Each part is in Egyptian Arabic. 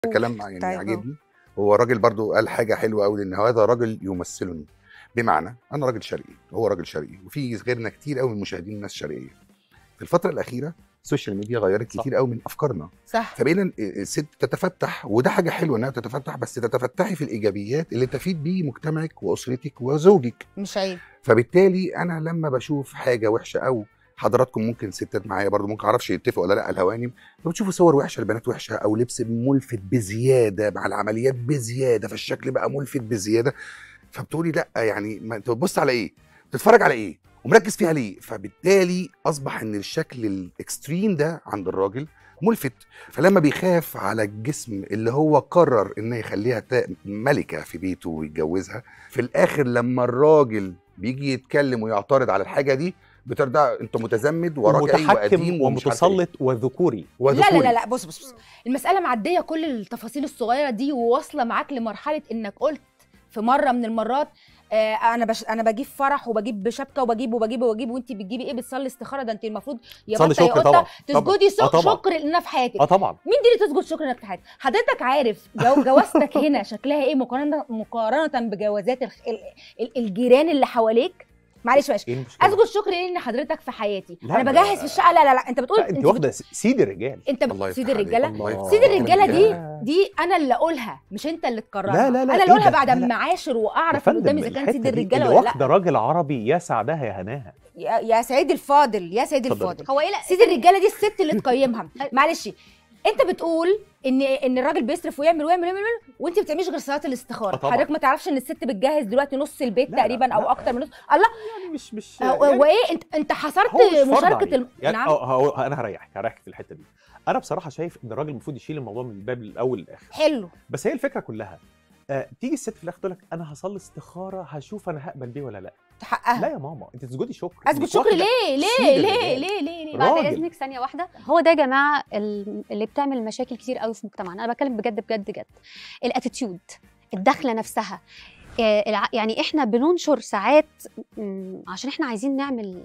كلام يعني طيب، عاجبني هو راجل برضو قال حاجه حلوه قوي لان هذا راجل يمثلني بمعنى انا راجل شرقي هو راجل شرقي وفي غيرنا كتير قوي من المشاهدين ناس شرقيه في الفتره الاخيره السوشيال ميديا غيرت صح. كتير قوي من افكارنا صح فبقينا الست تتفتح وده حاجه حلوه انها تتفتح بس تتفتحي في الايجابيات اللي تفيد بيه مجتمعك واسرتك وزوجك مش عيب فبالتالي انا لما بشوف حاجه وحشه او حضراتكم ممكن ستات معايا برضو ممكن اعرفش يتفقوا ولا لا الهوانم بتشوفوا صور وحشه البنات وحشه او لبس ملفت بزياده مع العمليات بزياده فالشكل بقى ملفت بزياده فبتقولي لا يعني ما انت بتبص على ايه؟ بتتفرج على ايه؟ ومركز فيها ليه؟ فبالتالي اصبح ان الشكل الاكستريم ده عند الراجل ملفت فلما بيخاف على الجسم اللي هو قرر انه يخليها تا- ملكه في بيته ويتجوزها في الاخر لما الراجل بيجي يتكلم ويعترض على الحاجه دي بترجع انت متزمد ورجعي وقديم ومتحكم ومش عارف إيه. ومتسلط وذكوري لا لا وذكوري. لا لا بص بص بص المساله معديه كل التفاصيل الصغيره دي وواصله معاك لمرحله انك قلت في مره من المرات آه انا بش انا بجيب فرح وبجيب شبكه وبجيب وبجيب وبجيب وانت بتجيبي ايه بتصلي استخاره ده انت المفروض يا صلي بطه يا شكر قطه طبعا تسجدي آه سك- طبعا. شكر لنا في حياتك اه طبعا مين دي اللي تسجد شكر انك في حياتك حضرتك عارف جو جوازتك هنا شكلها ايه مقارنه مقارنه بجوازات الخ- ال- ال- الجيران اللي حواليك معلش معلش ايه المشكله؟ اسجد شكر ليه ان حضرتك في حياتي لا، انا لا، بجهز لا. في الشقه لا لا لا انت بتقول لا انت واخده س- سيد الرجال انت الله بت- سيد يفتح عليك. الرجاله الله يفتح سيد عليك. الرجاله دي يا. دي انا اللي اقولها مش انت اللي تكررها لا، لا، لا، انا إيه اللي اقولها ده؟ بعد لا، لا. ما عاشر يا واعرف اللي فندم قدامي اذا كان سيد الحتة دي الرجاله اللي ولا واخده لا راجل عربي يا سعدها يا هناها يا يا سيدي الفاضل يا سيدي اتفضلي. الفاضل هو ايه لا سيد الرجاله دي الست اللي تقيمها معلش انت بتقول ان ان الراجل بيصرف ويعمل ويعمل ويعمل وانت ما بتعمليش غير صلاه الاستخاره آه طبعا. حضرتك ما تعرفش ان الست بتجهز دلوقتي نص البيت لا، لا، تقريبا او لا. اكتر من نص الله يعني مش مش هو يعني هو ايه انت انت حصرت هو مش فرض مشاركه عليك. الم... يعني نعم أه هو انا هريحك هريحك في الحته دي انا بصراحه شايف ان الراجل المفروض يشيل الموضوع من الباب الاول للاخر حلو بس هي الفكره كلها آه تيجي الست في الاخر تقول لك انا هصلي استخاره هشوف انا هقبل بيه ولا لا تحققها لا يا ماما انت تسجدي شكر اسجد إنك شكر واخدة ليه ليه سيد ليه الرجال. ليه ليه ليه بعد راجل. اذنك ثانيه واحده هو ده يا جماعه ال- اللي بتعمل مشاكل كتير قوي في مجتمعنا انا بتكلم بجد بجد بجد الاتيتيود الدخله نفسها آه، الع- يعني احنا بننشر ساعات مم، عشان احنا عايزين نعمل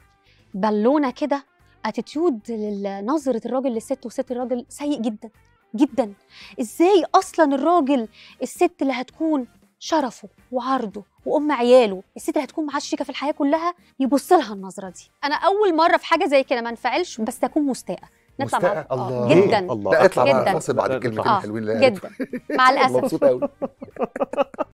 بالونه كده اتيتيود نظره الراجل للست والست الراجل سيء جدا جدا ازاي اصلا الراجل الست اللي هتكون شرفه وعرضه وام عياله الست اللي هتكون معاه الشريكه في الحياه كلها يبص لها النظره دي انا اول مره في حاجه زي كده ما انفعلش بس اكون مستاءه نطلع مع مستاء؟ آه، الله. جدا الله لا اطلع بقى جداً. فاصل بعد لا، الكلمتين آه، الحلوين اللي جدا مع الاسف مبسوط قوي